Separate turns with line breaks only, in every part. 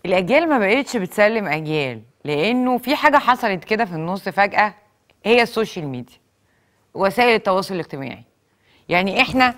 الاجيال ما بقتش بتسلم اجيال لانه في حاجه حصلت كده في النص فجاه هي السوشيال ميديا وسائل التواصل الاجتماعي يعني احنا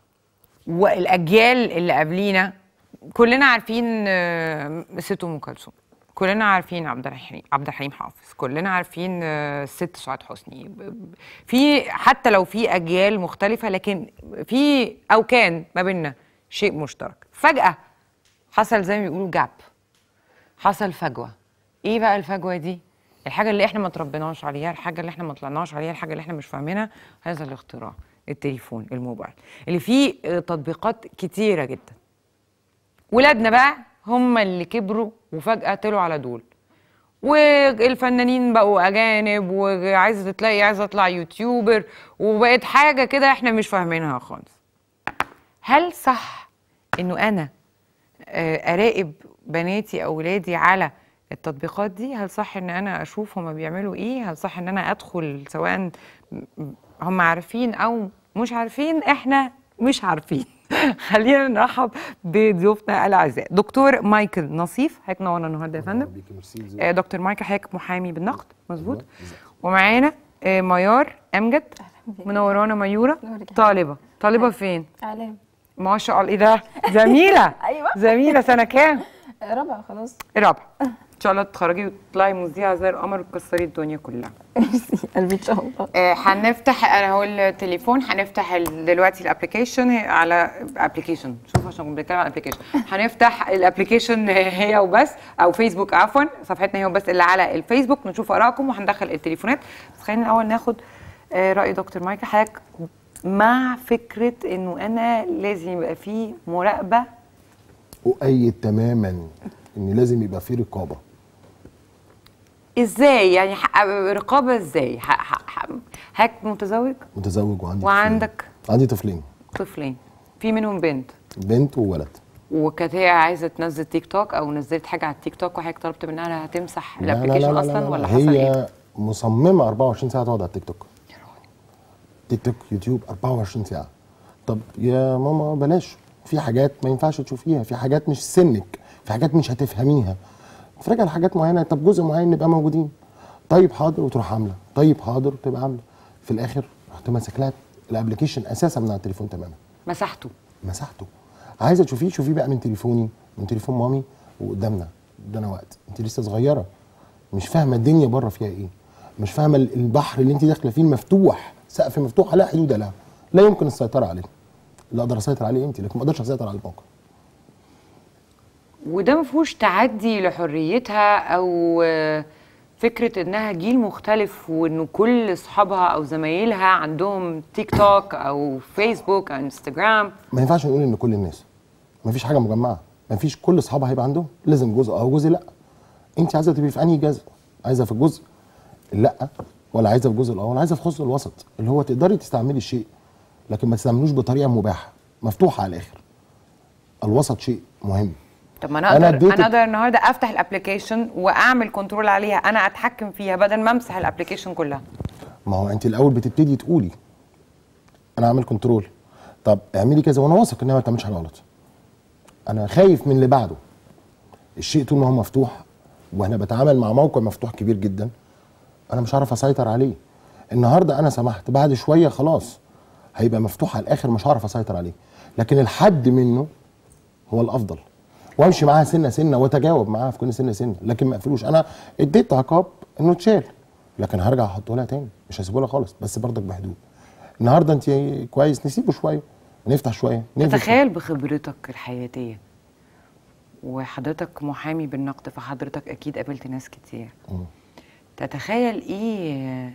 والاجيال اللي قبلينا كلنا عارفين آه، ست ام كلثوم كلنا عارفين عبد الرحيم عبد الحليم حافظ كلنا عارفين آه، الست سعاد حسني ب- ب- في حتى لو في اجيال مختلفه لكن في او كان ما بيننا شيء مشترك فجاه حصل زي ما بيقولوا جاب حصل فجوه ايه بقى الفجوه دي الحاجه اللي احنا ما تربيناش عليها الحاجه اللي احنا ما طلعناش عليها الحاجه اللي احنا مش فاهمينها هذا الاختراع التليفون الموبايل اللي فيه آه، تطبيقات كتيره جدا ولادنا بقى هم اللي كبروا وفجاه طلعوا على دول والفنانين بقوا اجانب وعايزه تلاقي عايزه اطلع يوتيوبر وبقت حاجه كده احنا مش فاهمينها خالص هل صح انه انا آه، اراقب بناتي او ولادي على التطبيقات دي هل صح ان انا اشوف هما بيعملوا ايه هل صح ان انا ادخل سواء م- م- هم عارفين او مش عارفين احنا مش عارفين خلينا نرحب بضيوفنا الاعزاء دكتور مايكل نصيف حضرتك نورنا النهارده يا فندم آه، دكتور مايكل حضرتك محامي بالنقد مظبوط ومعانا آه، ميار امجد منورانا ميوره
نورك يا
طالبه طالبه فين
اعلام
ما شاء الله ايه ده زميله
أيوة.
زميله سنه كام
رابعه خلاص
رابعه ان شاء الله تتخرجي وتطلعي مذيعه زي القمر وتكسري الدنيا كلها
ميرسي قلبي ان شاء الله
آه، هنفتح انا هو التليفون هنفتح ال- دلوقتي الابلكيشن على ابلكيشن شوف عشان بنتكلم عن الابلكيشن هنفتح الابلكيشن هي وبس او فيسبوك عفوا صفحتنا هي وبس اللي على الفيسبوك نشوف ارائكم وهندخل التليفونات بس خلينا الاول ناخد آه، راي دكتور مايكل حضرتك مع فكره انه انا لازم يبقى في مراقبه
أؤيد تماما إن لازم يبقى في رقابة
ازاي يعني ح- رقابه ازاي ح- ح- ح- حضرتك متزوج
متزوج وعندي
وعندك
طفلين. عندي طفلين
طفلين في منهم بنت
بنت وولد
وكانت هي عايزه تنزل تيك توك او نزلت حاجه على التيك توك وحضرتك طلبت منها انها تمسح
لا لا لا
الابلكيشن
لا
اصلا
لا
ولا
لا.
حصل
هي
ايه؟
مصممة 24 ساعة تقعد على التيك توك تيك توك يوتيوب 24 ساعة طب يا ماما بلاش في حاجات ما ينفعش تشوفيها في حاجات مش سنك في حاجات مش هتفهميها اتفرجي على حاجات معينة طب جزء معين نبقى موجودين طيب حاضر وتروح عاملة طيب حاضر وتبقى عاملة في الآخر رحت ماسك لها الابلكيشن أساسا من على التليفون تماما
مسحته
مسحته عايزه تشوفيه شوفيه بقى من تليفوني من تليفون مامي وقدامنا قدامنا وقت انت لسه صغيره مش فاهمه الدنيا بره فيها ايه مش فاهمه ال- البحر اللي انت داخله فيه المفتوح سقف مفتوح لا حدود له لا يمكن السيطره عليه اللي اقدر اسيطر عليه انت لكن ما اقدرش اسيطر على الموقف
وده ما فيهوش تعدي لحريتها او آه، فكره انها جيل مختلف وانه كل اصحابها او زمايلها عندهم تيك توك او فيسبوك او انستجرام
ما ينفعش نقول ان كل الناس ما فيش حاجه مجمعه ما فيش كل اصحابها هيبقى عندهم لازم جزء اه وجزء لا انت عايزه تبقي في انهي جزء عايزه في الجزء لا ولا عايزه في الجزء الاول عايزه في خصوص الوسط اللي هو تقدري تستعملي الشيء لكن ما تستعملوش بطريقه مباحه مفتوحه على الاخر الوسط شيء مهم
طب ما انا
أنا
اقدر
اديتك-
انا اقدر النهارده افتح الابلكيشن واعمل كنترول عليها انا اتحكم فيها بدل ما امسح الابلكيشن كلها
ما هو انت الاول بتبتدي تقولي انا عامل كنترول طب اعملي كذا وانا واثق انها ما بتعملش حاجه غلط انا خايف من اللي بعده الشيء طول ما هو مفتوح وانا بتعامل مع موقع مفتوح كبير جدا انا مش هعرف اسيطر عليه النهارده انا سمحت بعد شويه خلاص هيبقى مفتوح على الاخر مش هعرف اسيطر عليه لكن الحد منه هو الافضل وامشي معاها سنه سنه واتجاوب معاها في كل سنه سنه لكن ما اقفلوش انا اديت عقاب انه اتشال لكن هرجع احطه لها تاني مش هسيبه لها خالص بس برضك بحدود النهارده انت كويس نسيبه شويه نفتح شويه نقفل شوية.
تخيل بخبرتك الحياتيه وحضرتك محامي بالنقد فحضرتك اكيد قابلت ناس كتير
مم.
تتخيل ايه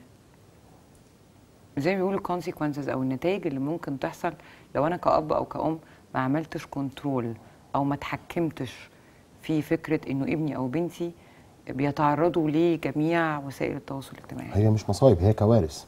زي ما بيقولوا consequences او النتائج اللي ممكن تحصل لو انا كأب او كأم ما عملتش كنترول او ما اتحكمتش في فكره انه ابني او بنتي بيتعرضوا لجميع وسائل التواصل الاجتماعي
هي مش مصايب هي كوارث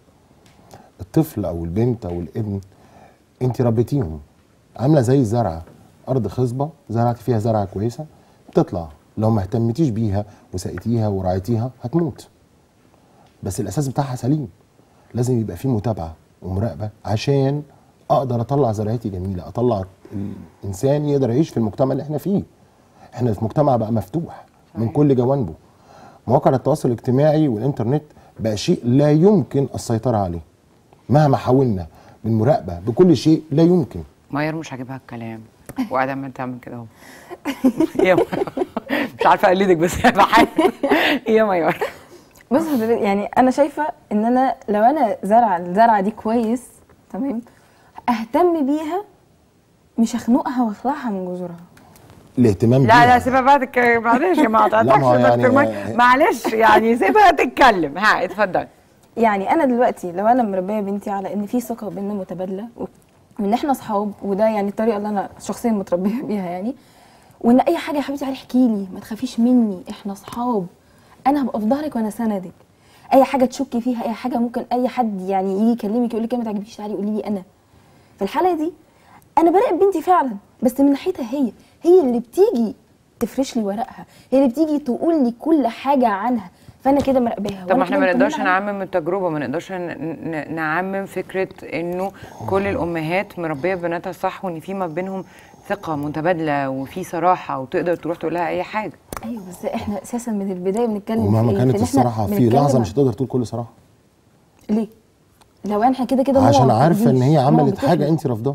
الطفل او البنت او الابن انت ربيتيهم عامله زي الزرعه ارض خصبه زرعتي فيها زرعه كويسه بتطلع لو ما اهتمتيش بيها وسقيتيها ورعيتيها هتموت بس الاساس بتاعها سليم لازم يبقى فيه متابعه ومراقبه عشان اقدر اطلع زراعتي جميله اطلع الانسان يقدر يعيش في المجتمع اللي احنا فيه احنا في مجتمع بقى مفتوح من كل جوانبه مواقع التواصل الاجتماعي والانترنت بقى شيء لا يمكن السيطره عليه مهما حاولنا من مراقبه بكل شيء لا يمكن
ماير مش عاجبها الكلام وقاعده عمال تعمل كده اهو يا ماير. مش عارفه اقلدك بس بحاول يا ماير
بص حضرتك يعني انا شايفه ان انا لو انا زرع الزرعه دي كويس تمام اهتم بيها مش اخنقها واخلعها من جذورها
الاهتمام
لا
بيها.
لا سيبها بقى تتكلم معلش ما
لا،
قطعتكش
ما هو
يا دكتور
يعني-
ماير. معلش يعني سيبها تتكلم ها اتفضل
يعني انا دلوقتي لو انا مربيه بنتي على ان في ثقه بينا متبادله و- وان احنا اصحاب وده يعني الطريقه اللي انا شخصيا متربيه بيها يعني وان اي حاجه يا حبيبتي علي احكي لي ما تخافيش مني احنا اصحاب انا هبقى في ظهرك وانا سندك اي حاجه تشكي فيها اي حاجه ممكن اي حد يعني يجي يكلمك يقول لك ما تعجبكيش تعالي قولي لي انا في الحاله دي انا براقب بنتي فعلا بس من ناحيتها هي هي اللي بتيجي تفرش لي ورقها هي اللي بتيجي تقول لي كل حاجه عنها فانا كده مراقباها
طب
وأنا
ما احنا
كده
ما نقدرش
مطمنة عليها.
نعمم التجربه ما نقدرش ن- ن- نعمم فكره انه كل الامهات مربيه بناتها صح وان في ما بينهم ثقه متبادله وفي صراحه وتقدر تروح تقول لها اي حاجه
ايوه بس احنا اساسا من البدايه بنتكلم
ومهما
في إيه؟
كانت
في إن إحنا
الصراحه في
بنتكلم
لحظه
عن-
مش هتقدر تقول كل صراحه
ليه؟ لو احنا كده كده هو
عشان
ما
عارفه ان
بيرضيش،
هي
هو
عملت
بتخلق.
حاجه انت رافضاها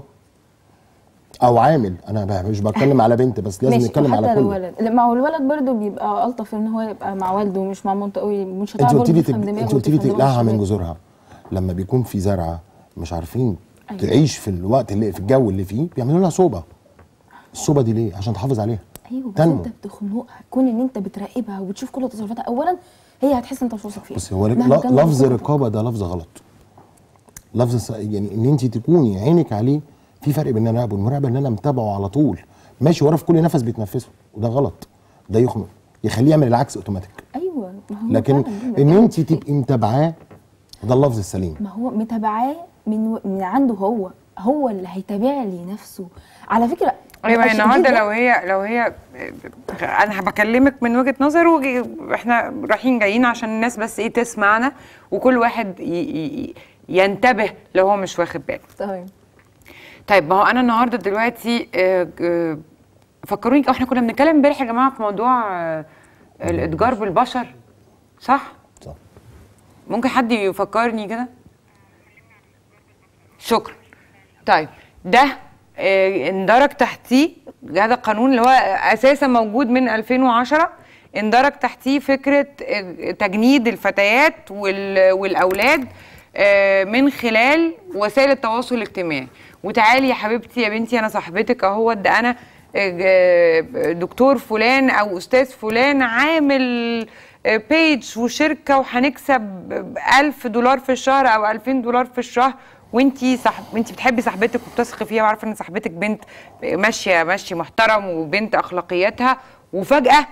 او عامل انا ب- مش بتكلم على بنت بس لازم
ماشي
نتكلم على
وحتى لو
كله
ولد لا، ما هو الولد برضه بيبقى الطف ان هو يبقى مع والده ومش مع مامته قوي مش
انت
هتعرف
قلت لي
برضه تفهم
تب...
دماغه
انت قلت لي
وتفهم دماغ
تقلعها من
الشباب.
جذورها لما بيكون في زرعه مش عارفين
أيوة.
تعيش في الوقت اللي في الجو اللي فيه بيعملوا لها صوبه الصوبه دي ليه عشان تحافظ عليها
ايوه بس
تنمو.
انت بتخنقها كون ان انت بتراقبها وبتشوف كل تصرفاتها اولا هي هتحس انت مش واثق فيها
بس هو
مهما
ل-
كان
لفظ
تصرفك.
رقابه ده لفظ غلط لفظ س- يعني ان انت تكوني عينك عليه في فرق بين ان انا اراقبه المراقبه ان انا متابعه على طول ماشي وراه في كل نفس بيتنفسه وده غلط ده يخنق يخليه يعمل العكس اوتوماتيك
ايوه ما هو
لكن
فعلاً ده
ان
بيعمل
انت
كده.
تبقي متابعاه ده اللفظ السليم
ما هو متابعاه من من عنده هو هو اللي هيتابع لي نفسه على فكره
ايوه
الشديد
النهارده
ده-
لو هي لو هي انا بكلمك من وجهه نظر وجي احنا رايحين جايين عشان الناس بس ايه تسمعنا وكل واحد ي- ي- ينتبه لو هو مش واخد باله
تمام
طيب ما هو انا النهارده دلوقتي آه، آه، فكروني احنا كنا بنتكلم امبارح يا جماعه في موضوع آه، الاتجار بالبشر صح
صح
ممكن حد يفكرني كده شكرا طيب ده آه، اندرج تحتيه هذا القانون اللي هو اساسا موجود من 2010 اندرج تحتيه فكره آه، تجنيد الفتيات وال- والاولاد آه، من خلال وسائل التواصل الاجتماعي وتعالي يا حبيبتي يا بنتي انا صاحبتك اهو ده انا آه، دكتور فلان او استاذ فلان عامل بيج وشركه وهنكسب 1000 دولار في الشهر او 2000 دولار في الشهر وانتي صح انتي بتحبي صاحبتك وبتثقي فيها وعارفه ان صاحبتك بنت ماشيه ماشي محترم وبنت اخلاقياتها وفجاه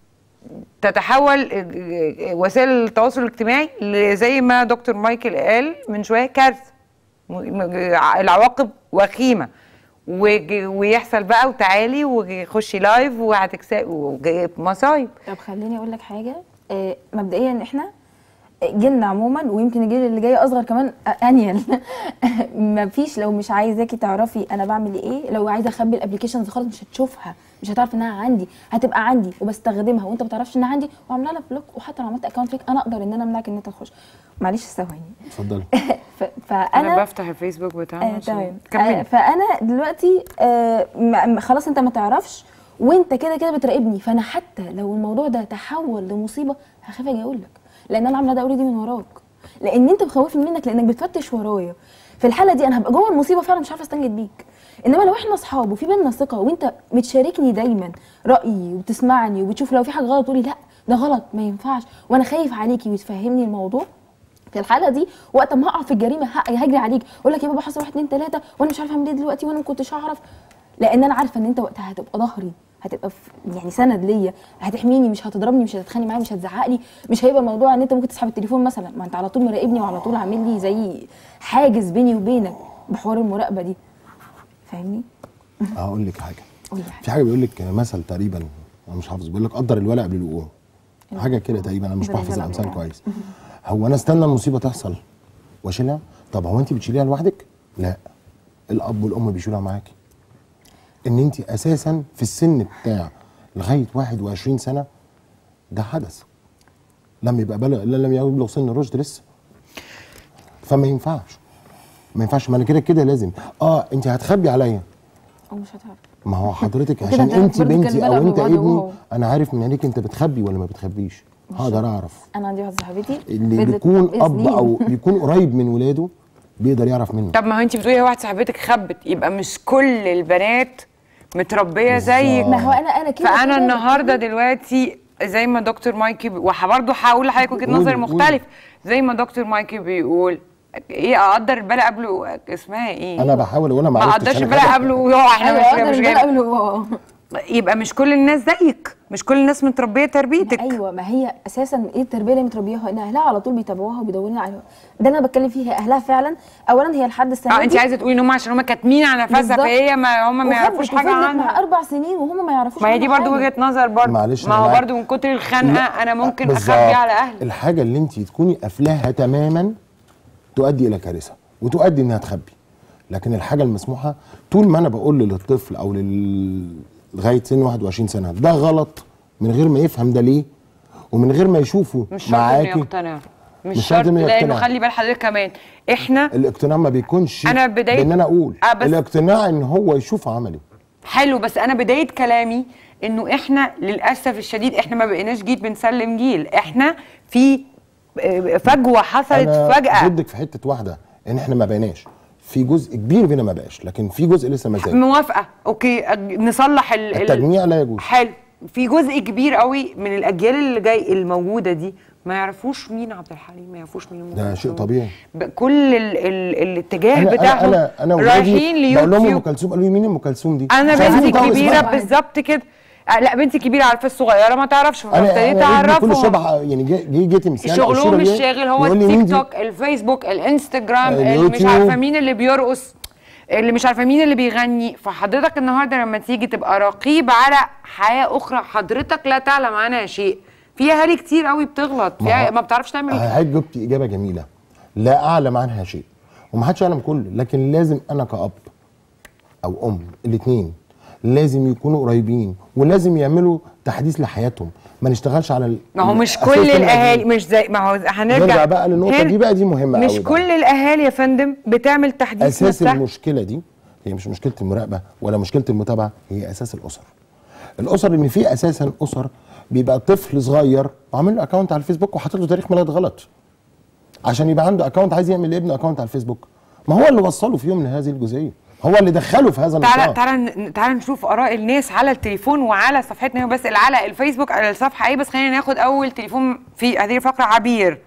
تتحول وسائل التواصل الاجتماعي ل- زي ما دكتور مايكل قال من شويه كارثه م- م- العواقب وخيمه وج- ويحصل بقى وتعالي وخشي لايف وهتكسبي مصايب
طب خليني اقول لك حاجه آه، مبدئيا احنا جيلنا عموما ويمكن الجيل اللي جاي اصغر كمان أ- انيل مفيش لو مش عايزاكي تعرفي انا بعمل ايه لو عايزه اخبي الابلكيشنز خالص مش هتشوفها مش هتعرف انها عندي هتبقى عندي وبستخدمها وانت ما تعرفش انها عندي وعامله لها بلوك وحتى لو عملت اكونت فيك انا اقدر ان انا امنعك ان انت تخش معلش ثواني
اتفضلي
ف-
انا
فانا
بفتح الفيسبوك بتاعنا
آه
عشان-
تمام آه
كملي
فانا دلوقتي آه م- م- خلاص انت ما تعرفش وانت كده كده بتراقبني فانا حتى لو الموضوع ده تحول لمصيبه هخاف اجي اقول لك لان انا عامله ده اوريدي من وراك لان انت مخوفني منك لانك بتفتش ورايا في الحاله دي انا هبقى جوه المصيبه فعلا مش عارفه استنجد بيك انما لو احنا اصحاب وفي بينا ثقه وانت بتشاركني دايما رايي وبتسمعني وبتشوف لو في حاجه غلط تقولي لا ده غلط ما ينفعش وانا خايف عليكي وتفهمني الموضوع في الحاله دي وقت ما هقع في الجريمه ه- هجري عليك اقول لك يا بابا حصل واحد اتنين تلاته وانا مش عارفه اعمل ايه دلوقتي وانا ما كنتش اعرف لان انا عارفه ان انت وقتها هتبقى ظهري هتبقى في يعني سند ليا هتحميني مش هتضربني مش هتتخانق معايا مش هتزعق لي مش هيبقى الموضوع ان انت ممكن تسحب التليفون مثلا ما انت على طول مراقبني وعلى طول عامل لي زي حاجز بيني وبينك بحوار المراقبه دي فاهمني
هقول لك حاجه
قول لي حاجه
في حاجه بيقول لك مثل تقريبا انا مش حافظ بيقول لك قدر الولع قبل الوقوع حاجه كده تقريبا انا مش
قدر
بحفظ
الولع
الامثال
قبل
كويس هو انا استنى المصيبه تحصل واشيلها طب هو انت بتشيليها لوحدك لا الاب والام بيشيلوها معاكي ان انت اساسا في السن بتاع لغايه 21 سنه ده حدث لم يبقى بلغ لا لم يبلغ سن الرشد لسه فما ينفعش ما ينفعش ما انا كده كده لازم اه انت هتخبي عليا
او مش هتعرف
ما هو حضرتك
وكده
عشان
انت
انت
برضه
بنتي
كان
او
بلغ
انت
ببعض
ابني
وهو-
انا عارف من عينيك انت بتخبي ولا ما بتخبيش هقدر اعرف
انا عندي واحده صاحبتي
اللي
فضلت
بيكون اب
سنين.
او بيكون قريب من ولاده بيقدر يعرف منه
طب ما هو انت بتقولي واحده صاحبتك خبت يبقى مش كل البنات متربيه
بالظبط.
زيك
ما هو انا انا كده
فانا
كده
النهارده دلوقتي زي ما دكتور مايكي بي- وبرضه هقول لحضرتك وجهه
قولي-
نظري
قولي.
مختلف زي ما دكتور مايكي بيقول ايه اقدر البلا قبله اسمها ايه؟
انا بحاول وانا ما
ما
عرفتش
اقدرش
أنا
البلا
خبي.
قبله ويقع احنا
ايوه
مش
اقدر
مش
البلد
جايب
قبله هو.
يبقى مش كل الناس زيك مش كل الناس متربيه تربيتك
ايوه ما هي اساسا ايه التربيه اللي متربياها ان اهلها على طول بيتابعوها وبيدوروا عليها ده اللي انا بتكلم فيه هي اهلها فعلا اولا هي لحد السنه
اه انت
دي
عايزه تقولي ان هم عشان هم كاتمين على نفسها
بالظبط.
فهي ما هم ما يعرفوش
وخبت
حاجه
وفضلت
عنها
مع اربع سنين وهم ما يعرفوش
ما هي دي
عنها
برضو
حاجة.
وجهه نظر برضو
معلش
ما
أنا
هو
معاك.
برضو من كتر الخنقه انا ممكن
بالظبط.
اخبي على اهلي
الحاجه اللي انت تكوني قافلاها تماما تؤدي الى كارثه وتؤدي انها تخبي لكن الحاجه المسموحه طول ما انا بقول للطفل او لل... لغايه سن 21 سنه ده غلط من غير ما يفهم ده ليه ومن غير ما يشوفه
مش شرط انه
معاكي
يقتنع مش,
مش شرط
شرط
إنه
لانه
يقتنع.
خلي بال حضرتك كمان احنا
الاقتناع ما بيكونش
أنا بداية-
بان انا اقول
آه، بس-
الاقتناع ان هو يشوف عملي
حلو بس انا بدايه كلامي انه احنا للاسف الشديد احنا ما بقيناش جيل بنسلم جيل احنا في آه، فجوه حصلت
انا
فجاه
ضدك في حته واحده ان احنا ما بقيناش في جزء كبير فينا ما بقاش لكن في جزء لسه ما زال
موافقه اوكي أج- نصلح ال ال-
التجميع لا يجوز
حلو في جزء كبير قوي من الاجيال اللي جاي الموجوده دي ما يعرفوش مين عبد الحليم ما يعرفوش مين أم
ده
كلثوم.
شيء طبيعي.
ب- كل ال ال الاتجاه
انا
بتاعهم
انا انا, أنا
رايحين
ولادي بقول لهم ام
ليوتيوب
كلثوم قالوا لي مين ام كلثوم دي
انا
مش عارفين
بنتي
ينطقوا
كبيره
اسمها.
بالظبط كده آه، لا بنتي كبيره عارفه الصغيره ما تعرفش
انا
فابتديت
انا ابني كل
اعرفهم
شبه يعني جه جه جيت مثال
شغلهم
الصورة دي،
الشاغل هو
يقول لي مين
التيك
دي؟
توك الفيسبوك الانستجرام اللي مش
اليوتيوب.
عارفه مين اللي بيرقص اللي مش عارفه مين اللي بيغني فحضرتك النهارده لما تيجي تبقى رقيب على حياه اخرى حضرتك لا تعلم عنها شيء في اهالي كتير قوي بتغلط
ما
فيها
هو-
ما بتعرفش تعمل
حضرتك جبتي اجابه جميله لا اعلم عنها شيء ومحدش يعلم كله لكن لازم انا كاب او ام الاثنين لازم يكونوا قريبين ولازم يعملوا تحديث لحياتهم ما نشتغلش على ال-
ما هو مش
الأساس
كل
القديم.
الاهالي مش زي ما هو هنرجع
نرجع بقى للنقطة
هنا.
دي بقى، دي مهمة
مش
أوي بقى.
كل الاهالي يا فندم بتعمل تحديث
اساس
نفسها
المشكله دي هي مش مشكله المراقبه ولا مشكله المتابعه هي اساس الاسر الاسر ان في اساسا اسر بيبقى طفل صغير وعامل له اكونت على الفيسبوك وحاطط له تاريخ ميلاد غلط عشان يبقى عنده اكونت عايز يعمل لابنه اكونت على الفيسبوك ما هو اللي وصله في يوم من هذه الجزئيه هو اللي دخله في هذا
تعالى
النظام
تعالى تعالى نشوف اراء الناس على التليفون وعلى صفحتنا بس على الفيسبوك على الصفحه ايه بس خلينا ناخد اول تليفون في هذه الفقره عبير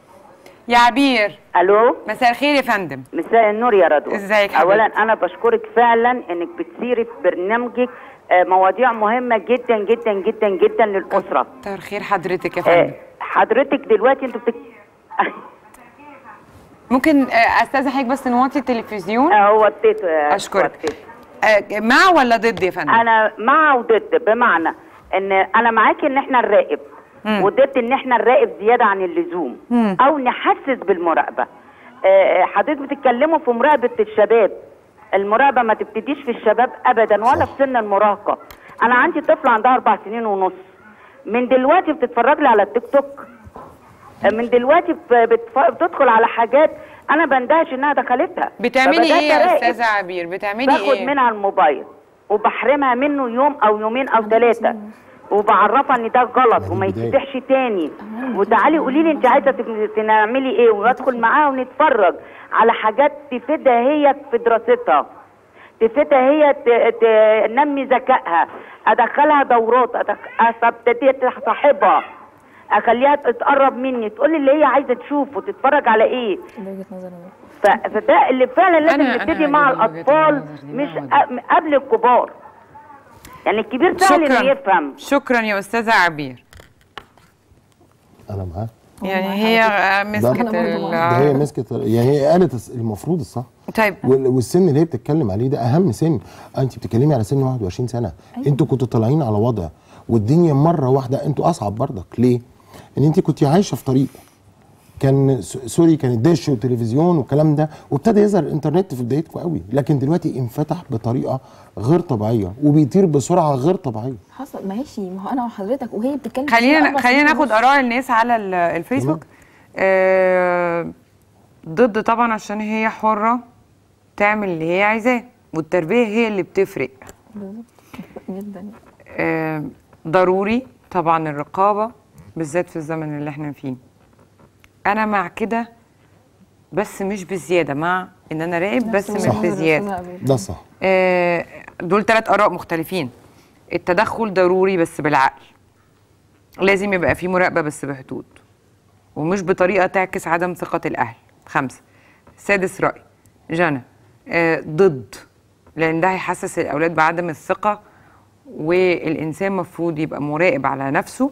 يا عبير
الو
مساء الخير يا فندم
مساء النور يا رضوى
ازيك حبيبتي؟
اولا انا بشكرك فعلا انك بتثيري في برنامجك آه، مواضيع مهمه جدا جدا جدا جدا للاسره
كتر خير حضرتك يا
آه،
فندم
حضرتك دلوقتي انتوا بتك...
ممكن آه، استاذن حضرتك بس نوطي التلفزيون
آه، هو اديته آه،
اشكرك
وطيته.
آه، مع ولا ضد يا فندم
انا مع وضد بمعنى ان انا معاكي ان احنا نراقب وضد ان احنا نراقب زياده عن اللزوم او نحسس بالمراقبه آه، حضرتك بتتكلموا في مراقبه الشباب المراقبه ما تبتديش في الشباب ابدا ولا
صح.
في سن المراهقه انا عندي طفله عندها اربع سنين ونص من دلوقتي بتتفرج لي على التيك توك من دلوقتي ب- بتف- بتدخل على حاجات انا بندهش انها دخلتها
بتعملي
فبدأت
ايه يا
أراقب.
استاذه عبير بتعملي
باخد
ايه
منها الموبايل وبحرمها منه يوم او يومين او ثلاثه وبعرفها ان ده غلط
من
وما
البداية.
يتفتحش تاني وتعالي قولي لي انت عايزه تب- تعملي ايه وادخل معاها ونتفرج على حاجات تفيدها هي في دراستها تفيدها هي ت- تنمي ذكائها ادخلها دورات أدخ- ابتدي اصاحبها اخليها تقرب مني تقول لي اللي هي عايزه تشوفه تتفرج على ايه
ده وجهه نظر
ف- فده اللي فعلا
أنا-
لازم
أنا
نبتدي مع
عاجبني وجهة
الاطفال
النظر دي،
مش
نعم.
أ- قبل الكبار يعني الكبير سهل انه
شكرا
يفهم
شكرا يا استاذه عبير
انا معاك
يعني هي آه، مسكت
أنا برضو
ال-
ده هي مسكت يعني هي قالت الس- المفروض الصح
طيب
وال- والسن اللي هي بتتكلم عليه ده اهم سن انت بتتكلمي على سن 21 سنه انتوا كنتوا طالعين على وضع والدنيا مره واحده انتوا اصعب برضك ليه ان انت كنت عايشه في طريق كان س- سوري كان الدش والتلفزيون والكلام ده وابتدى يظهر الانترنت في بدايتكم قوي لكن دلوقتي انفتح بطريقه غير طبيعيه وبيطير بسرعه غير طبيعيه
حصل ماشي ما هو انا وحضرتك وهي بتتكلم في
خلينا
أربع
خلينا
سنين
ناخد
ونص.
اراء الناس على ال- الفيسبوك آه ضد طبعا عشان هي حره تعمل اللي هي عايزاه والتربيه هي اللي بتفرق
بالظبط جدا
آه ضروري طبعا الرقابه بالذات في الزمن اللي احنا فيه انا مع كده بس مش بزياده مع ان انا راقب بس
نفس
مش
وجهة نظر
بزياده
الأستاذة عبير.
ده صح
آه، دول ثلاث آراء مختلفين التدخل ضروري بس بالعقل لازم يبقى فيه مراقبة بس بحدود ومش بطريقة تعكس عدم ثقة الأهل خمسة سادس رأي جنى آه، ضد لأن ده هيحسس الأولاد بعدم الثقة والإنسان مفروض يبقى مراقب على نفسه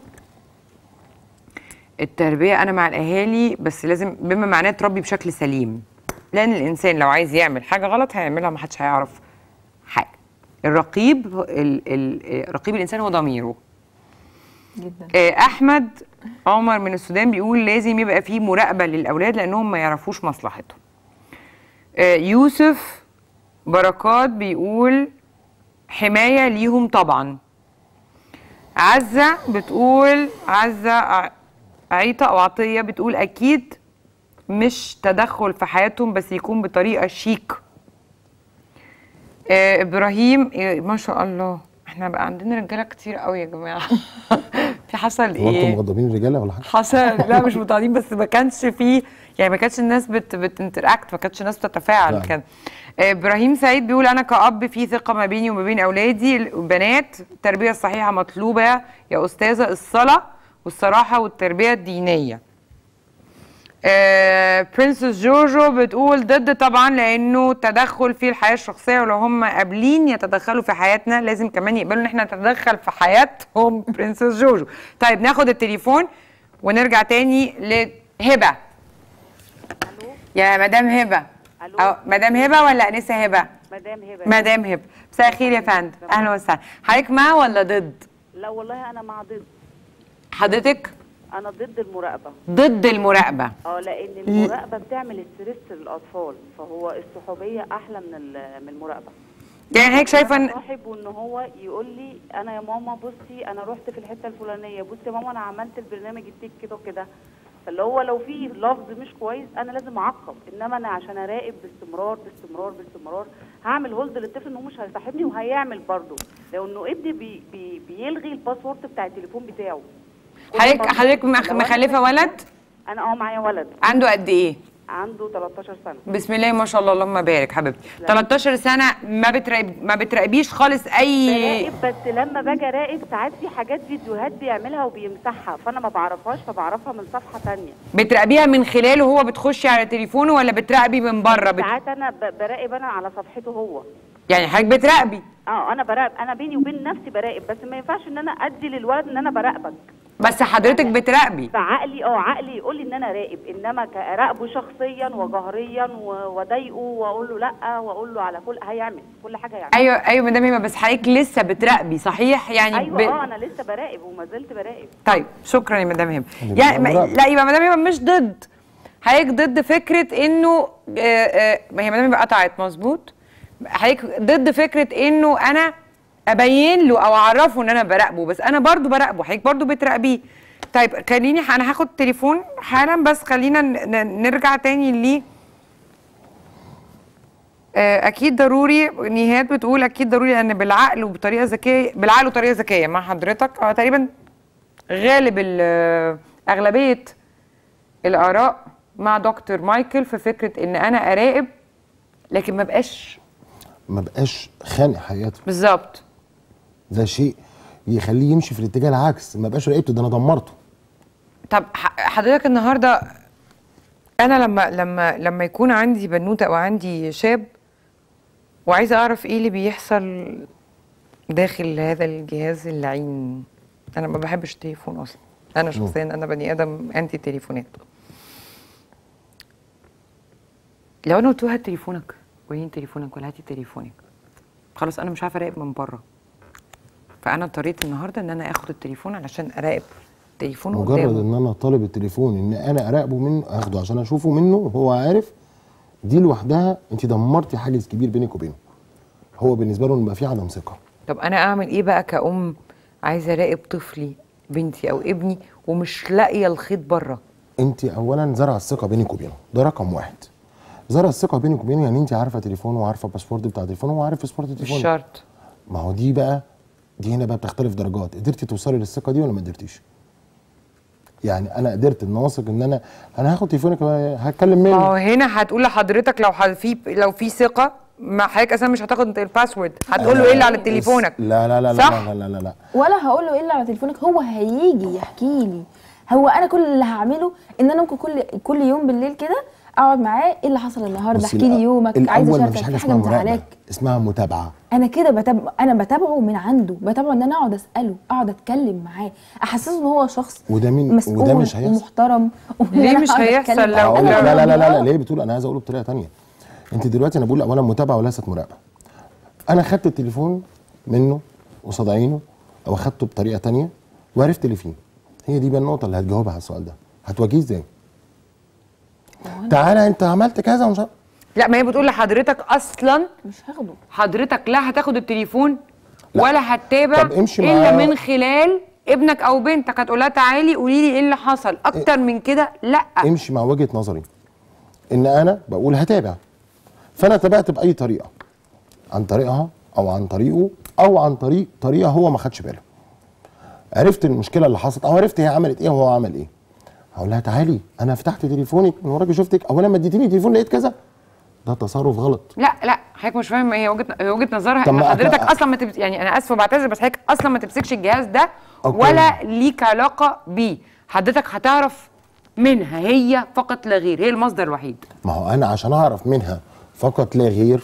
التربية أنا مع الأهالي بس لازم بما معناه تربي بشكل سليم لأن الإنسان لو عايز يعمل حاجة غلط هيعملها محدش هيعرف حاجة الرقيب ال ال رقيب الإنسان هو ضميره
جدا
آه، أحمد عمر من السودان بيقول لازم يبقى فيه مراقبة للأولاد لأنهم ما يعرفوش مصلحتهم آه، يوسف بركات بيقول حماية ليهم طبعا عزة بتقول عزة ع- عيطة أو عطية بتقول أكيد مش تدخل في حياتهم بس يكون بطريقة شيك آه إبراهيم آه ما شاء الله احنا بقى عندنا رجالة كتير قوي يا جماعة في حصل
هو انتم
ايه؟
مغضبين الرجاله ولا حاجه؟
حصل لا مش متعاطين بس ما كانش فيه يعني ما كانتش الناس بت بتنتراكت ما كانتش الناس بتتفاعل
فعلا.
كان آه، ابراهيم سعيد بيقول انا كأب في ثقة ما بيني وما بين اولادي البنات التربية الصحيحة مطلوبة يا استاذة الصلاة والصراحة والتربية الدينية آه برنسس جوجو بتقول ضد طبعا لانه تدخل في الحياه الشخصيه ولو هم قابلين يتدخلوا في حياتنا لازم كمان يقبلوا ان احنا نتدخل في حياتهم برنسس جوجو طيب ناخد التليفون ونرجع تاني لهبه يا مدام هبه
ألو.
أو مدام هبه ولا انسه هبه
مدام هبه
مدام هبه مساء الخير يا فندم اهلا وسهلا حضرتك مع ولا ضد
لا والله انا مع ضد
حضرتك
انا ضد المراقبه
ضد المراقبه
اه لان المراقبه بتعمل ستريس للاطفال فهو الصحوبيه احلى من ال- من المراقبه
يعني هيك شايفه ان
صاحب وان هو يقول لي انا يا ماما بصي انا رحت في الحته الفلانيه بصي يا ماما انا عملت البرنامج التيك كده وكده فاللي هو لو في لفظ مش كويس انا لازم اعقب انما انا عشان اراقب باستمرار باستمرار باستمرار هعمل هولد للطفل ان هو مش هيصاحبني وهيعمل برضه لانه ابني بي بي بيلغي الباسورد بتاع التليفون بتاعه كل
حضرتك
ما-
حضرتك مخ-
لو أنا
مخلفه ولد
انا اه معايا ولد
عنده قد ايه
عنده 13 سنه
بسم الله ما شاء الله اللهم بارك حبيبتي 13 سنه ما بتراقب ما بتراقبيش خالص اي
براقب بس لما باجي اراقب ساعات في حاجات فيديوهات بيعملها وبيمسحها فانا ما بعرفهاش فبعرفها من صفحه تانية
بتراقبيها من خلاله هو بتخشي على تليفونه ولا بتراقبي من بره بت...
ساعات انا ب- براقب انا على صفحته هو
يعني حضرتك بتراقبي
اه انا براقب انا بيني وبين نفسي براقب بس ما ينفعش ان انا ادي للولد ان انا براقبك
بس حضرتك بتراقبي
فعقلي اه عقلي يقول لي ان انا راقب انما كراقبه شخصيا وجهريا و- واضايقه واقول له لا واقول له على كل هيعمل كل حاجه يعمل
ايوه ايوه مدام هبه بس حضرتك لسه بتراقبي صحيح يعني
ايوه
ب...
اه انا لسه براقب وما زلت براقب
طيب شكرا يا مدام هبه
يبقى
يعني ما...
مراقبة.
لا يبقى مدام هبه مش ضد حضرتك ضد فكره انه آه، آه، ما هي مدام هبه قطعت مظبوط حضرتك ضد فكره انه انا ابين له او اعرفه ان انا براقبه بس انا برضو براقبه حضرتك برضو بتراقبيه طيب خليني انا هاخد تليفون حالا بس خلينا ن- ن- نرجع تاني ل آه، اكيد ضروري نهاد بتقول اكيد ضروري ان بالعقل وبطريقه ذكيه بالعقل وطريقه ذكيه مع حضرتك اه تقريبا غالب ال- اغلبيه الاراء مع دكتور مايكل في فكره ان انا اراقب لكن ما بقاش
ما بقاش خانق حياته
بالظبط
ده شيء يخليه يمشي في الاتجاه العكس ما بقاش راقبته ده انا دمرته
طب ح- حضرتك النهارده انا لما لما لما يكون عندي بنوته او عندي شاب وعايزه اعرف ايه اللي بيحصل داخل هذا الجهاز اللعين انا ما بحبش التليفون اصلا انا شخصيا انا بني ادم انتي تليفونات لو انا قلت له هات تليفونك وريني تليفونك ولا هاتي تليفونك خلاص انا مش عارفه اراقب من بره فانا اضطريت النهارده ان انا اخد التليفون علشان اراقب التليفون
مجرد
قدامه
ان انا طالب التليفون ان انا اراقبه منه اخده عشان اشوفه منه وهو عارف دي لوحدها انت دمرتي حاجز كبير بينك وبينه هو بالنسبه له إن يبقى في عدم ثقه
طب انا اعمل ايه بقى كأم عايزه اراقب طفلي بنتي او ابني ومش لاقيه الخيط بره
انت اولا زرع الثقه بينك وبينه ده رقم واحد زرع الثقه بينك وبينه يعني انت عارفه تليفونه وعارفه الباسورد بتاع تليفونه وعارف باسورد
مش
تليفونه
شرط
ما هو دي بقى دي هنا بقى بتختلف درجات قدرتي توصلي للثقه دي ولا ما قدرتيش يعني انا قدرت ان واثق ان انا انا هاخد تليفونك هتكلم
ما هو
منه
هنا هتقول لحضرتك لو ح- في لو في ثقه ما حضرتك اساسا مش هتاخد الباسورد هتقول له ايه اللي على تليفونك
لا لا لا
صح؟
لا لا لا لا, لا.
ولا هقول له ايه اللي على تليفونك هو هيجي يحكي لي هو انا كل اللي هعمله ان انا ممكن كل كل يوم بالليل كده اقعد معاه ايه اللي حصل النهارده
بصي،
احكي لي يومك عايزه
الاول
اشاركك
مفيش حاجه
في حاجه
اسمها مراقبه
مزعلاك
اسمها متابعه
انا كده بتابع انا بتابعه من عنده بتابعه ان انا اقعد اساله اقعد اتكلم معاه احسسه ان هو شخص
وده مين-
مسؤول
وده مش هيحصل.
ومحترم وإن
ليه
أنا
مش
أقعد
هيحصل
أتكلم
لو-
معاه.
هقول
أنا
لك لا لا لا لا, لا
آه.
ليه بتقول انا عايز اقوله بطريقه تانية انت دلوقتي انا بقول اولا متابعه وليست مراقبه انا خدت التليفون منه قصاد عينه او اخدته بطريقه تانية وعرفت اللي فيه هي دي بقى النقطه اللي هتجاوبها على السؤال ده هتواجهيه ازاي تعالى انت عملت كذا ومش عارف-
لا ما هي بتقول لحضرتك اصلا
مش هاخده
حضرتك لا هتاخد التليفون
لا.
ولا هتتابع
طب امشي
الا
معاه.
من خلال ابنك او بنتك هتقول لها تعالي قولي لي ايه اللي حصل اكتر من كده لا
امشي مع وجهه نظري ان انا بقول هتابع فانا تابعت باي طريقه عن طريقها او عن طريقه او عن طريق طريقه هو ما خدش باله عرفت المشكله اللي حصلت او عرفت هي عملت ايه وهو عمل ايه هقول لها تعالي انا فتحت تليفونك من وراك شفتك اولا ما اديتيني تليفون لقيت كذا ده تصرف غلط
لا لا حضرتك مش فاهم هي وجهه هي وجهه نظرها
طب
ان
ما-
حضرتك
أ-
اصلا ما تبس... يعني انا اسفه بعتذر بس حضرتك اصلا ما تمسكش الجهاز ده
أوكي.
ولا ليك علاقه بيه حضرتك هتعرف منها هي فقط لا غير هي المصدر الوحيد
ما هو انا عشان اعرف منها فقط لا غير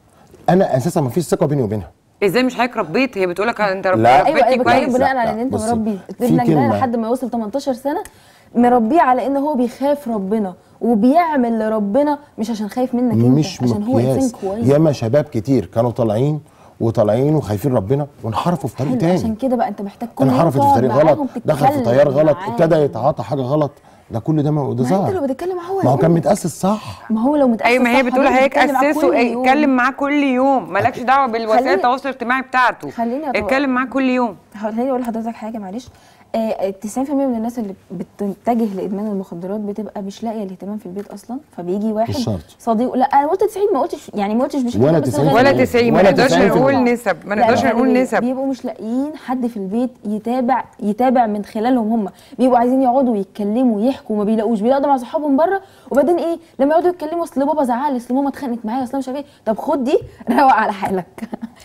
انا اساسا ما فيش ثقه بيني وبينها
ازاي مش حضرتك ربيت هي بتقول لك انت رب-
لا.
ايوه
ربيتني
ايوه بكلمك
كويس
بناء
لا،
على ان
لا،
انت
بصي،
مربي
في
ابنك ده
كلمة.
لحد ما يوصل 18 سنه مربيه على ان هو بيخاف ربنا وبيعمل لربنا مش عشان خايف منك انت
مش
عشان هو
مقياس
انسان كويس
ياما شباب كتير كانوا طالعين وطالعين وخايفين ربنا وانحرفوا في طريق
حلو،
تاني
عشان كده بقى انت محتاج كل يوم
انحرفت في
تقعد
طريق
معاهم
غلط دخل في
تتكلم
تيار غلط
معاهم.
ابتدى يتعاطى حاجه غلط ده كل ده ما ده
ما انت
ظاهر
لو بتتكلم معاه هو
ما هو كان
هيقول.
متاسس صح
ما هو لو متأسس
ايوه ما هي
صح
بتقول
هو
هيك
بيتكلم معاه
اسسه
كل
إيه،
يوم.
اتكلم معاه كل يوم مالكش دعوه بالوسائل
خليني-
التواصل الاجتماعي بتاعته
خليني أطلع-
اتكلم معاه كل يوم
خليني اقول لحضرتك حاجه معلش آه، 90% من الناس اللي بتتجه لادمان المخدرات بتبقى مش لاقيه الاهتمام في البيت اصلا فبيجي واحد
مش شرط.
صديق لا انا قلت 90 ما قلتش يعني ما قلتش بشكل
ولا
عام، بس
90
أنا
ولا
غالباً-
90 ما
ولا
نقدرش
90
نقول نسب ما
لا،
نقدرش
لا،
نقول
بي-
نسب
بيبقوا مش لاقيين حد في البيت يتابع يتابع من خلالهم هم بيبقوا عايزين يقعدوا يتكلموا يحكوا ما بيلاقوش بيلاقوا مع صحابهم بره وبعدين ايه لما يقعدوا يتكلموا اصل بابا زعل اصل ماما اتخانقت معايا اصل أنا مش عارف ايه طب خد دي روق على حالك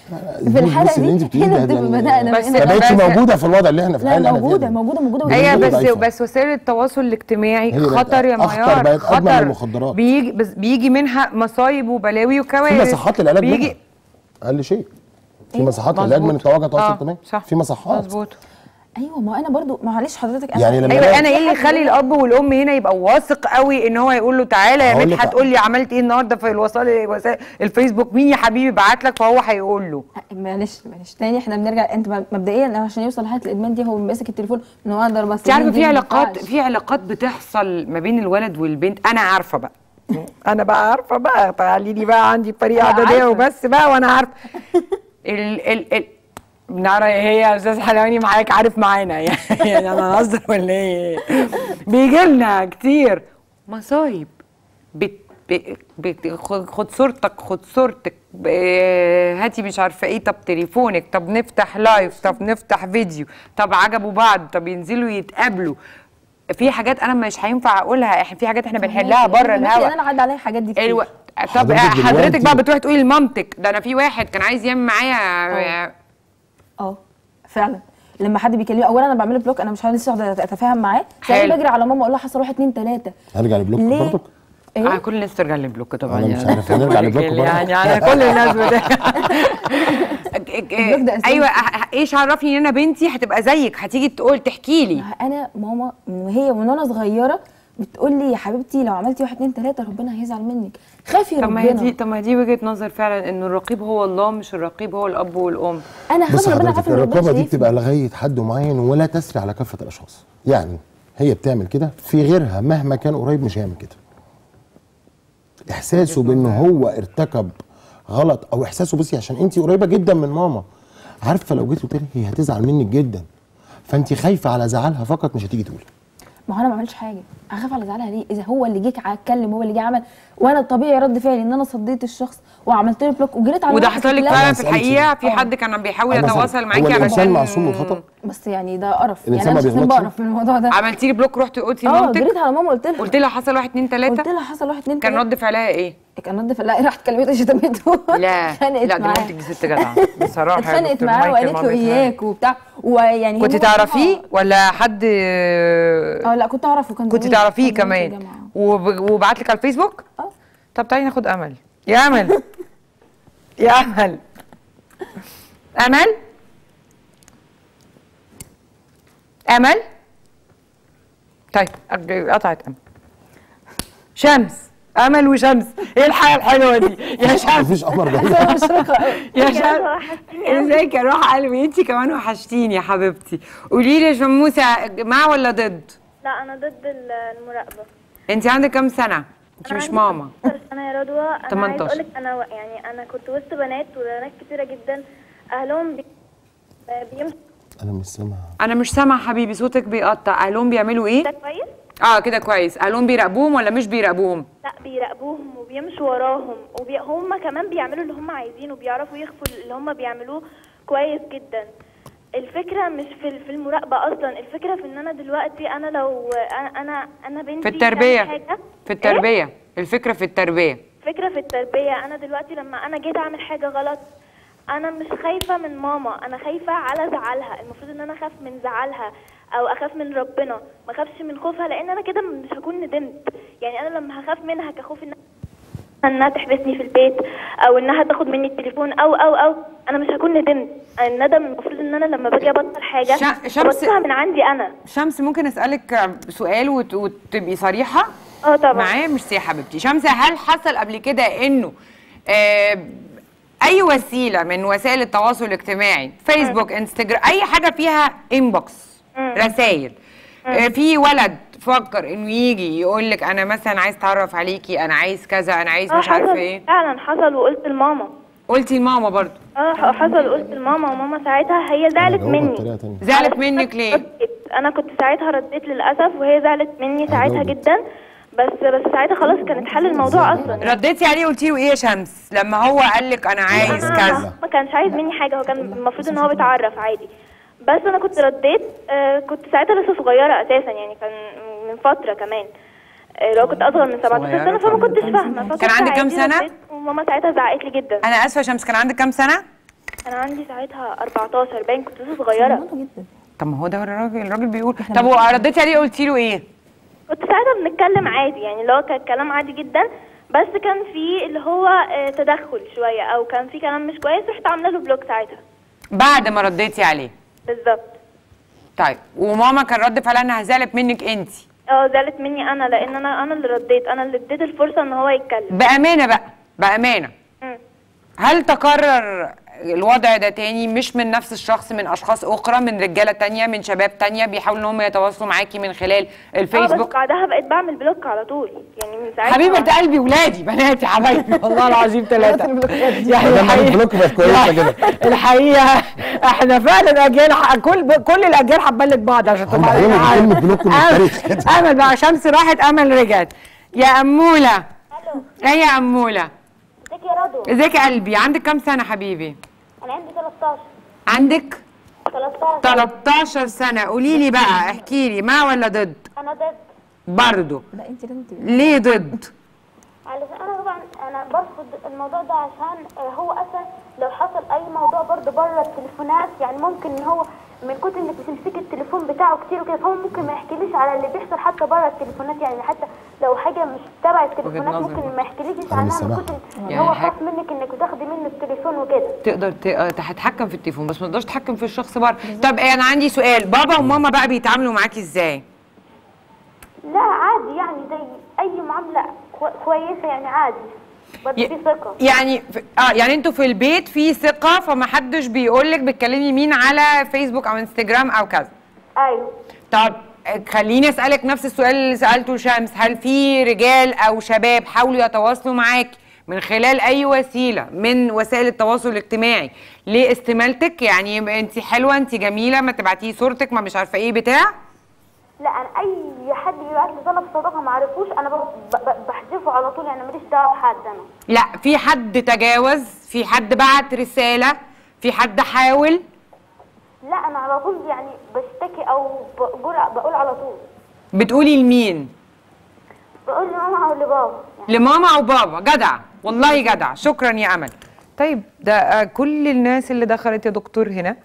في الحاله
بص اللي انت
دي
بتقوليه
هنا
ده
بتبقى
يعني
بدانا
بس-
ما
بقينا-
بقتش
بس-
موجوده في الوضع اللي احنا في
لا
الحالة اللي احنا
موجوده
فيها ده.
موجوده موجوده
هي
هي
موجودة
بس
ضعيفة.
بس وسائل التواصل الاجتماعي
هي بقت
خطر يا
أخطر،
معيار
بقت أدمن من
خطر
المخدرات.
بيجي بس بيجي منها مصايب وبلاوي
في
وكوارث
مصحات للعلاج
بيجي
منها اقل شيء في
إيه؟
مصحات للعلاج من
مظبوط.
التواجد التواصل
آه،
الاجتماعي
صح
في مصحات
مظبوط
ايوه ما انا برضو معلش حضرتك أنا-
يعني لما
ايوه
لا-
انا ايه اللي يخلي الاب والام هنا يبقى واثق قوي ان هو يقول له تعالى يا
هقول لك
مدحت قول لي عملت ايه النهارده في الوسائل وسائل الفيسبوك مين يا حبيبي بعت لك فهو هيقول له
معلش معلش تاني احنا بنرجع انت مبدئيا عشان يوصل لحاله الادمان دي هو ماسك التليفون من هو عنده اربع
انت عارفه
سنين دي
في
ما
علاقات
ينفعش.
في علاقات بتحصل ما بين الولد والبنت انا عارفه بقى انا بقى عارفه بقى تعالي لي بقى عندي فريق
أنا
اعداديه
عارفة.
وبس بقى وانا عارفه ال ال ال نرى هي يا استاذ حلواني معاك عارف معانا يعني يعني انا هزر ولا ايه بيجي لنا كتير مصايب بت ب- بت خد خد صورتك خد صورتك ب- هاتي مش عارفه ايه طب تليفونك طب نفتح لايف طب نفتح فيديو طب عجبوا بعض طب ينزلوا يتقابلوا في حاجات انا مش هينفع اقولها احنا في حاجات احنا بنحلها بره
ممكن
الهوا
انا عدى عليا الحاجات دي كتير
الو... طب
حضرتك
حضرتك
دلوقتي-
بقى بتروحي تقولي لمامتك ده انا في واحد كان عايز يعمل معايا
اه فعلا لما حد بيكلمني اولا انا بعمل له بلوك انا مش لسه اقعد اتفاهم معاه تلاقيني
حلو.
بجري على ماما اقول لها حصل واحد اتنين تلاته
هرجع لبلوك
ليه؟
برضك
آه
ايه
كل الناس ترجع للبلوك طبعا
أنا مش
يعني.
عارف، هنرجع للبلوك برضه.
يعني يعني كل الناس بت...
البلوك ده أساسي.
ايوه ه- ايش عرفني ان انا بنتي هتبقى زيك هتيجي تقول تحكي لي
انا ماما من وهي من وانا صغيره بتقول لي يا حبيبتي لو عملتي واحد اتنين تلاته ربنا هيزعل منك خافي
طب ما هي دي
ربنا
طب ما هي دي وجهه نظر فعلا انه الرقيب هو الله مش الرقيب هو الاب والام
انا
بص
خاف ربنا
حضرتك
عارفه ان ربنا
الرقابه دي
شايفني.
بتبقى لغايه حد معين ولا تسري على كافه الاشخاص يعني هي بتعمل كده في غيرها مهما كان قريب مش هيعمل كده احساسه بان هو ارتكب غلط او احساسه بصي عشان انت قريبه جدا من ماما عارفه لو جيت قلت لها هي هتزعل منك جدا فانت خايفه على زعلها فقط مش هتيجي تقولي
ما هو انا ما عملتش حاجه هخاف على زعلها ليه اذا هو اللي جه اتكلم هو اللي جه عمل وانا الطبيعي رد فعلي ان انا صديت الشخص وعملت له بلوك وجريت على
وده
واحد
حصل لك
لا،
فعلا
أنا
في
سألت
الحقيقه في
آه.
حد كان بيحاول
أنا
يتواصل
سألت.
معاكي
هو الإنسان
علشان
معصوم من الخطأ
بس يعني ده قرف
الإنسان
يعني
ما
انا شخصيا
بيغلطش؟
بقرف من الموضوع ده
عملتي لي بلوك رحتي قلتي
اه
لمامتك
جريت على ماما قلت لها
قلت لها حصل واحد اتنين
قلت
تلاته
لها حصل واحد اتنين
كان
تلاته
رد فعلها ايه؟
كان رد فعل لا راحت كلمته شتمته
لا
اتخانقت
لا دي
معاه
مامتك دي ست جدعه بصراحه يا
اتخانقت
دكتور
معاه
مايكل
وقالت له
مامتها.
اياك وبتاع ويعني
كنت
هو-
تعرفيه ولا حد
اه لا كنت اعرفه كان
كنت
زميلي.
تعرفيه
كان زميلي في
كمان
الجامعة.
وب- وبعت لك على الفيسبوك؟
اه
طب تعالي ناخد امل يا امل يا امل امل امل طيب أرجع- قطعت امل شمس امل وشمس ايه الحياه الحلوه دي يا شمس
مفيش قمر ده
يا شمس ازيك يا روح قلبي انت كمان وحشتيني يا حبيبتي قولي لي يا شموسه مع ولا ضد
لا انا ضد ال- المراقبه
انت عندك كام سنه انت
أنا
مش
عندي
ماما
18 سنه يا رضوى انا
18.
عايز اقول لك انا و- يعني انا كنت وسط بنات وبنات كتيره جدا اهلهم بي... بيمشوا
انا مش سامع
انا مش سامعه حبيبي صوتك بيقطع اهلهم بيعملوا ايه
ده كويس
اه كده كويس اهلهم بيراقبوهم ولا مش بيراقبوهم
لا بيراقبوهم وبيمشوا وراهم وبي... هم كمان بيعملوا اللي هم عايزينه وبيعرفوا يخفوا اللي هم بيعملوه كويس جدا الفكره مش في ال- في المراقبه اصلا الفكره في ان انا دلوقتي انا لو انا انا انا بنتي
في التربيه
تعمل حاجة
في التربيه الفكره في التربيه
فكرة في التربية أنا دلوقتي لما أنا جيت أعمل حاجة غلط أنا مش خايفة من ماما أنا خايفة على زعلها المفروض إن أنا أخاف من زعلها أو أخاف من ربنا ما أخافش من خوفها لأن أنا كده مش هكون ندمت يعني أنا لما هخاف منها كخوف إن انها تحبسني في البيت او انها تاخد مني التليفون او او او انا مش هكون ندمت الندم المفروض ان انا لما باجي ابطل حاجه
شا- شمس-
ببطلها من عندي انا
شمس ممكن اسالك سؤال وت- وتبقي صريحه
اه طبعا
معايا مش يا حبيبتي شمس هل حصل قبل كده انه آه اي وسيله من وسائل التواصل الاجتماعي فيسبوك انستجرام اي حاجه فيها انبوكس رسائل آه في ولد فكر انه يجي يقول لك انا مثلا عايز اتعرف عليكي انا عايز كذا انا عايز
اه
مش عارفه
حصل
ايه
فعلا حصل وقلت لماما
قلتي لماما برضو
اه حصل قلت لماما وماما ساعتها هي زعلت
جاوبها
مني
بطريقه تانية
زعلت
على
منك
فكرة
ليه
رديت. انا كنت ساعتها رديت للاسف وهي زعلت مني ساعتها
جاوبت.
جدا بس بس ساعتها خلاص كانت حل الموضوع اصلا
رديتي عليه قلتي له ايه يا شمس لما هو قال لك انا عايز
انا
كذا
ما كانش عايز مني حاجه هو كان المفروض ان هو بيتعرف عادي بس انا كنت رديت آه كنت ساعتها لسه صغيره اساسا يعني كان من فتره كمان آه لو كنت اصغر من 17
صغيرة
سنه فما
كان
كنتش فاهمه فكنت
كان عندك كام
عادي
سنة؟
رديت وماما ساعتها زعقت لي جدا
انا اسفه يا شمس كان عندك كام سنه
كان عندي ساعتها 14 باين كنت لسه صغيره
صغيرة جدا
طب ما هو ده الراجل الراجل بيقول طب ورديتي عليه قلتي له ايه
كنت ساعتها بنتكلم عادي يعني اللي هو كان كلام عادي جدا بس كان في اللي هو آه، تدخل شويه او كان في كلام مش كويس رحت عامله له بلوك ساعتها
بعد ما رديتي عليه
بالظبط
طيب وماما كان رد فعلها انها زعلت منك انت
اه زعلت مني انا لان انا انا اللي رديت انا اللي اديت الفرصه ان هو يتكلم
بامانه بقى بامانه
مم.
هل تكرر الوضع ده تاني مش من نفس الشخص من اشخاص اخرى من رجاله تانية من شباب تانية بيحاولوا ان هم يتواصلوا معاكي من خلال
اه
الفيسبوك
بس بعدها بقيت بعمل بلوك على طول يعني من ساعتها
حبيبه قلبي ولادي بناتي حبايبي والله العظيم ثلاثه يعني
ده معمول
الحقيقة-
بلوك بقت كويسه كده
الحقيقه احنا فعلا اجيال ح- كل كل الاجيال حبلت بعض عشان
هم
تبقى
عيوني
عارف.
بكلمة بلوك من
أم-
التاريخ كده.
امل بقى شمس راحت امل رجعت يا اموله ايه يا اموله
ازيك يا رضوى
ازيك يا قلبي عندك كام سنه حبيبي
انا عندي 13
عندك
13
13 سنه قولي لي بقى احكي لي مع ولا ضد
انا ضد
برضه
لا انت لازم تبقي
ليه ضد
علشان انا طبعا انا برفض الموضوع ده عشان آه، هو اصلا لو حصل اي موضوع برضه بره التليفونات يعني ممكن ان هو من كتر انك بتمسكي التليفون بتاعه كتير وكده فهو ممكن ما يحكيليش على اللي بيحصل حتى بره التليفونات يعني حتى لو حاجه مش تبع التليفونات
نظر.
ممكن ما يحكيليش
أنا مش
عنها من
سامعها.
كتر ان
يعني
هو
حاجة-
خاف منك انك تاخدي منه التليفون وكده
تقدر ت- آه، تتحكم في التليفون بس ما تقدرش تتحكم في الشخص بره طب انا عندي سؤال بابا وماما بقى بيتعاملوا معاكي ازاي
لا عادي يعني زي اي معامله كو- كويسه يعني عادي برضه
ي-
في ثقه
يعني في اه يعني انتوا في البيت في ثقه فمحدش بيقول لك بتكلمي مين على فيسبوك او انستجرام او كذا
ايوه
طب خليني اسالك نفس السؤال اللي سالته لشمس هل في رجال او شباب حاولوا يتواصلوا معاكي من خلال اي وسيله من وسائل التواصل الاجتماعي لاستمالتك يعني انت حلوه انت جميله ما تبعتيه صورتك ما مش عارفه ايه بتاع
لا انا اي حد بيبعت لي طلب صداقه ما اعرفوش انا ب- ب- بحذفه على طول يعني ماليش دعوه بحد انا
لا في حد تجاوز في حد بعت رساله في حد حاول
لا انا على طول يعني بشتكي او بقول بقول على طول
بتقولي لمين
بقول لماما او لبابا يعني
لماما او بابا جدع والله جدع شكرا يا امل طيب ده آه، كل الناس اللي دخلت يا دكتور هنا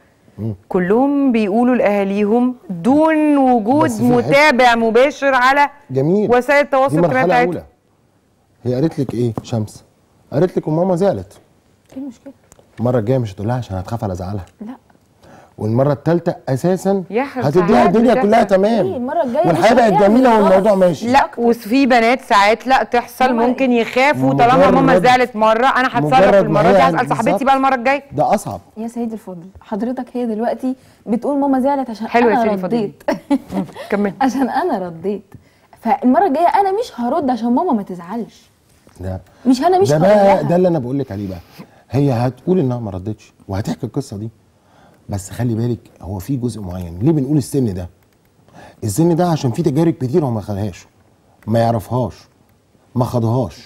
كلهم بيقولوا لاهاليهم دون وجود
بس في حتة-
متابع مباشر على
جميل
وسائل التواصل
دي
الاجتماعي
مرحله
بتاعتهم
اولى هي قالت لك ايه شمس قالت لك وماما زعلت
ايه المشكله
المره الجايه مش هتقول لها عشان هتخاف على زعلها
لا
والمره الثالثه اساسا
يا حبيبتي،
هتديها
ساعات
الدنيا
بتحصل.
كلها تمام
إيه، المرة الجاية
والحياه
مش
بقت
هتعمل
جميله
غلط.
والموضوع ماشي
لا وفي بنات ساعات لا تحصل
ماما
ممكن يخافوا طالما ماما
مجرد-
زعلت مره انا هتصرف
مجرد ما
المره
هي
دي
عند-
هسال صاحبتي
بالظبط.
بقى المره الجايه
ده اصعب
يا سيدي الفاضل حضرتك هي دلوقتي بتقول ماما زعلت عشان
حلو يا
انا
سيدي الفاضل.
رديت
كمل
عشان انا رديت فالمره الجايه انا مش هرد عشان ماما ما تزعلش
ده
مش انا مش
ده
هقول
بقى
لها.
ده اللي انا بقول لك عليه بقى هي هتقول انها ما ردتش وهتحكي القصه دي بس خلي بالك هو في جزء معين ليه بنقول السن ده السن ده عشان في تجارب كتير هو ما خدهاش ما يعرفهاش ما خدهاش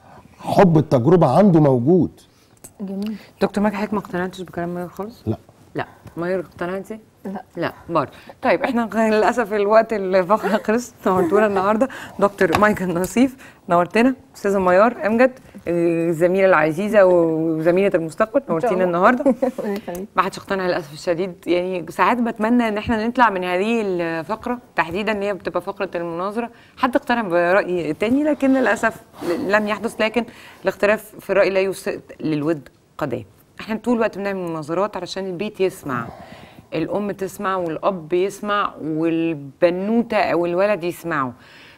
حب التجربه عنده موجود
جميل
دكتور ماجد حضرتك ما اقتنعتش بكلام ماير خالص
لا
لا ماير اقتنعتي
لا
لا برضه طيب احنا للاسف الوقت الفقره خلص نورتونا النهارده دكتور مايكل نصيف نورتنا استاذه ميار امجد الزميله العزيزه وزميله المستقبل نورتينا النهارده
ربنا يخليك.
ما حدش اقتنع للاسف الشديد يعني ساعات بتمنى ان احنا نطلع من هذه الفقره تحديدا ان هي بتبقى فقره المناظره حد اقتنع براي تاني لكن للاسف لم يحدث لكن الاختلاف في الراي لا يسد للود قضيه احنا طول الوقت بنعمل مناظرات علشان البيت يسمع الام تسمع والاب يسمع والبنوته او الولد يسمعوا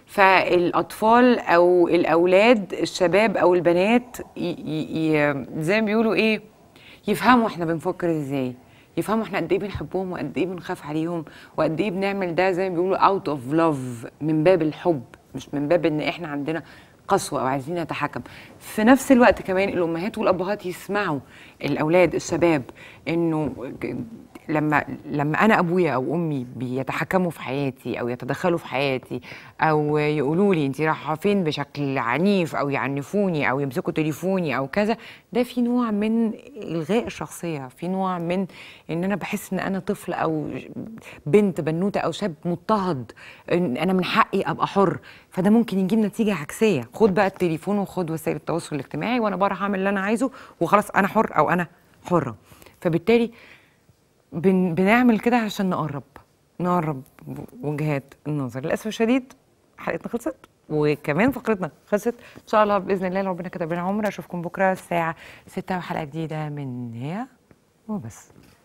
فالاطفال او الاولاد الشباب او البنات ي- ي- ي- زي ما بيقولوا ايه يفهموا احنا بنفكر ازاي يفهموا احنا قد ايه بنحبهم وقد ايه بنخاف عليهم وقد ايه بنعمل ده زي ما بيقولوا اوت اوف لاف من باب الحب مش من باب ان احنا عندنا قسوه او عايزين نتحكم في نفس الوقت كمان الامهات والابهات يسمعوا الاولاد الشباب انه ج- لما لما انا ابويا او امي بيتحكموا في حياتي او يتدخلوا في حياتي او يقولوا لي انت رايحه فين بشكل عنيف او يعنفوني او يمسكوا تليفوني او كذا ده في نوع من الغاء الشخصيه في نوع من ان انا بحس ان انا طفل او بنت بنوته او شاب مضطهد ان انا من حقي ابقى حر فده ممكن يجيب نتيجه عكسيه خد بقى التليفون وخد وسائل التواصل الاجتماعي وانا بروح اعمل اللي انا عايزه وخلاص انا حر او انا حره فبالتالي بن بنعمل كده عشان نقرب نقرب وجهات النظر للاسف الشديد حلقتنا خلصت وكمان فقرتنا خلصت ان شاء الله باذن الله لو ربنا كتب لنا عمر اشوفكم بكره الساعه 6 وحلقه جديده من هي وبس